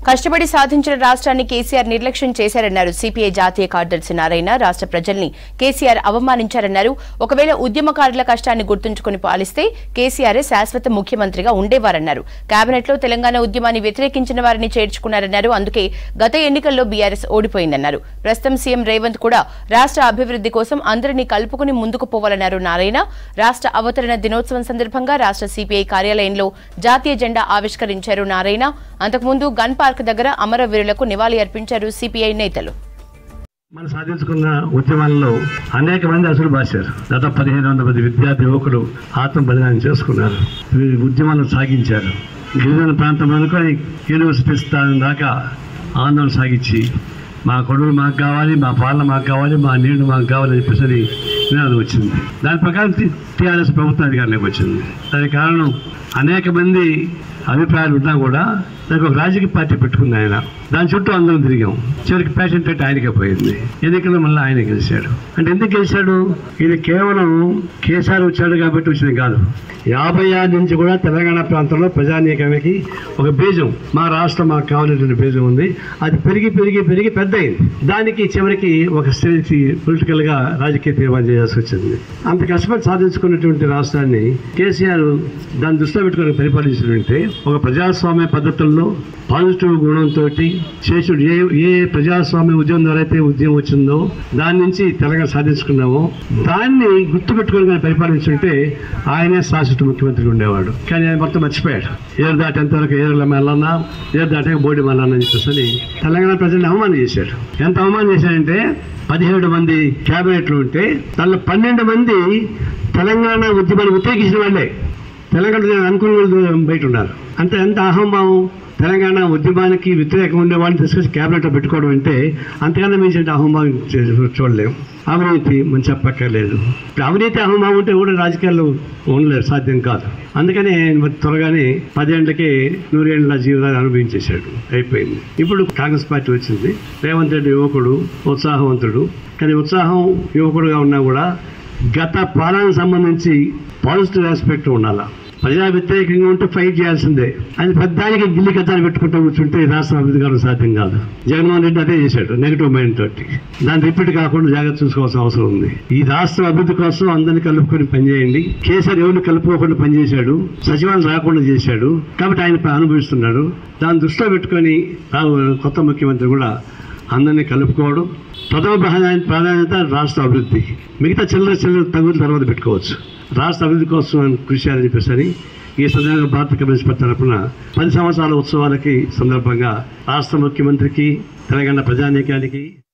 కష్టపడి సాధించిన రాష్ట్రాన్ని కేసీఆర్ నిర్లక్ష్యం చేశారన్నారు సిపిఐ జాతీయ కార్యదర్శి నారాయణ రాష్ట్ర ప్రజల్ని కేసీఆర్ అవమానించారన్నారు ఒకవేళ ఉద్యమకారుల కష్టాన్ని గుర్తుంచుకుని పాలిస్తే కేసీఆర్ శాశ్వత ముఖ్యమంత్రిగా ఉండేవారన్నారు కేబినెట్ లో తెలంగాణ ఉద్యమాన్ని వ్యతిరేకించిన వారిని చేర్చుకున్నారన్నారు అందుకే గత ఎన్నికల్లో బీఆర్ఎస్ ఓడిపోయిందన్నారు ప్రస్తుతం సీఎం రేవంత్ కూడా రాష్ట్ర అభివృద్ధి కోసం అందరినీ కలుపుకుని ముందుకు పోవాలన్నారు నారాయణ రాష్ట్ర అవతరణ దినోత్సవం సందర్భంగా రాష్ట్ర సిపిఐ కార్యాలయంలో జాతీయ జెండా ఆవిష్కరించారు నారాయణ అంతకుముందు గన్ పార్క్ దగ్గర అమరవీరులకు నివాళి అర్పించారు సిపిఐ నేతలు మనం సాధించుకున్న ఉద్యమాల్లో అనేక మంది అసలు భాషారు దాదాపు పదిహేను వందల మంది విద్యార్థి యువకులు ఆత్మ బలిదానం చేసుకున్నారు ఈ ఉద్యమాలను సాగించారు గిరిజన ప్రాంతం అనుకొని యూనివర్సిటీ స్థానం దాకా ఆందోళన సాగించి మా కొడుకులు మాకు కావాలి మా పాలన మాకు కావాలి మా నీళ్లు మాకు కావాలి అని చెప్పేసి నినాదం వచ్చింది దాని ప్రకారం టీఆర్ఎస్ ప్రభుత్వం అధికారంలోకి వచ్చింది దానికి కారణం అనేక మంది అభిప్రాయాలు ఉన్నా కూడా దానికి ఒక రాజకీయ పార్టీ పెట్టుకుంది ఆయన దాని చుట్టూ అందరం తిరిగాం చివరికి పేషెంట్ రేట్ ఆయనకే పోయింది ఎన్నికల్లో మళ్ళీ ఆయన గెలిచాడు అంటే ఎందుకు గెలిచాడు ఇది కేవలం కేసీఆర్ వచ్చాడు కాబట్టి వచ్చింది కాదు యాభై ఆరు నుంచి కూడా తెలంగాణ ప్రాంతంలో ప్రజానీకానికి ఒక బీజం మా రాష్ట్రం మాకు కావాలనేటువంటి బీజం ఉంది అది పెరిగి పెరిగి పెరిగి పెద్ద అయింది దానికి చివరికి ఒక స్టేజ్కి పొలిటికల్గా రాజకీయ తీర్మానం చేయాల్సి వచ్చింది అంత కష్టపడి సాధించుకున్నటువంటి రాష్ట్రాన్ని కేసీఆర్ దాన్ని దృష్టిలో పెట్టుకొని పరిపాలించినట్టే ఒక ప్రజాస్వామ్య పద్ధతుల్లో పాజిటివ్ గుణంతో శేషుడు ఏ ఏ ప్రజాస్వామ్య ఉద్యమం ద్వారా అయితే ఉద్యమం వచ్చిందో దాని నుంచి తెలంగాణ సాధించుకున్నామో దాన్ని గుర్తుపెట్టుకొని కానీ పరిపాలించుంటే ఆయనే శాశ్వత ముఖ్యమంత్రి ఉండేవాడు కానీ ఆయన మొత్తం మర్చిపోయాడు ఏరు దాటేంతవరకు ఏరుల మల్లన్నా ఏరు దాటే బోడి మల్లన్న అని చెప్పేసి తెలంగాణ ప్రజల్ని అవమానం చేశాడు ఎంత అవమానం చేశాడంటే పదిహేడు మంది క్యాబినెట్లు ఉంటే దానిలో పన్నెండు మంది తెలంగాణ ఉద్యమాన్ని వ్యతిరేకించిన వాళ్ళే తెలంగాణ అనుకున్న వాళ్ళు బయట ఉన్నారు అంటే ఎంత అహంభావం తెలంగాణ ఉద్యమానికి వ్యతిరేకంగా ఉండే వాళ్ళని తీసుకొచ్చి క్యాబినెట్లో పెట్టుకోవడం అంటే అంతకన్నా మించి అహంభావం చే- చూడలేము అవినీతి మనం చెప్పక్కర్లేదు ఇప్పుడు అవినీతి అహంభావం ఉంటే కూడా రాజకీయాల్లో ఉండలేదు సాధ్యం కాదు అందుకని మరి త్వరగానే పదేళ్లకే నూరేళ్ల జీవితాన్ని అనుభవించేశాడు అయిపోయింది ఇప్పుడు కాంగ్రెస్ పార్టీ వచ్చింది రేవంత్ రెడ్డి యువకుడు ఉత్సాహవంతుడు కానీ ఉత్సాహం యువకుడుగా ఉన్నా కూడా గత పాలనకు సంబంధించి పాజిటివ్ ఆస్పెక్ట్ ఉండాలా ప్రజా వ్యతిరేకంగా ఉంటే ఫైట్ చేయాల్సిందే అది పెద్దానికి గిల్లి కథాలు పెట్టుకుంటూ కూర్చుంటే ఈ రాష్ట్ర అభివృద్ధి కావడం సాధ్యం కాదు జగన్మోహన్ రెడ్డి అదే చేశాడు నెగిటివ్ మైండ్ తోటి దాన్ని రిపీట్ కాకుండా జాగ్రత్త చూసుకోవాల్సిన అవసరం ఉంది ఈ రాష్ట్ర అభివృద్ధి కోసం అందరినీ కలుపుకొని పనిచేయండి కేసీఆర్ ఎవరిని కలుపుకోకుండా పనిచేశాడు సచివాలయం రాకుండా చేశాడు కాబట్టి ఆయన ప- అనుభవిస్తున్నాడు దాన్ని దృష్టిలో పెట్టుకొని రా- కొత్త ముఖ్యమంత్రి కూడా అందరినీ కలుపుకోవడం ప్రథమ ప్రాధాన్యత ప్రాధాన్యత రాష్ట్ర అభివృద్ధి మిగతా చిల్లర చిల్లర తగుల తర్వాత పెట్టుకోవచ్చు రాష్ట్ర అభివృద్ధి కోసం కృషి చేయాలని చెప్పేసి అని ఈ సందర్భంగా భారత కమ్యూనిస్ట్ పార్టీ తరఫున పది సంవత్సరాల ఉత్సవాలకి సందర్భంగా రాష్ట్ర ముఖ్యమంత్రికి తెలంగాణ ప్రజానీకానికి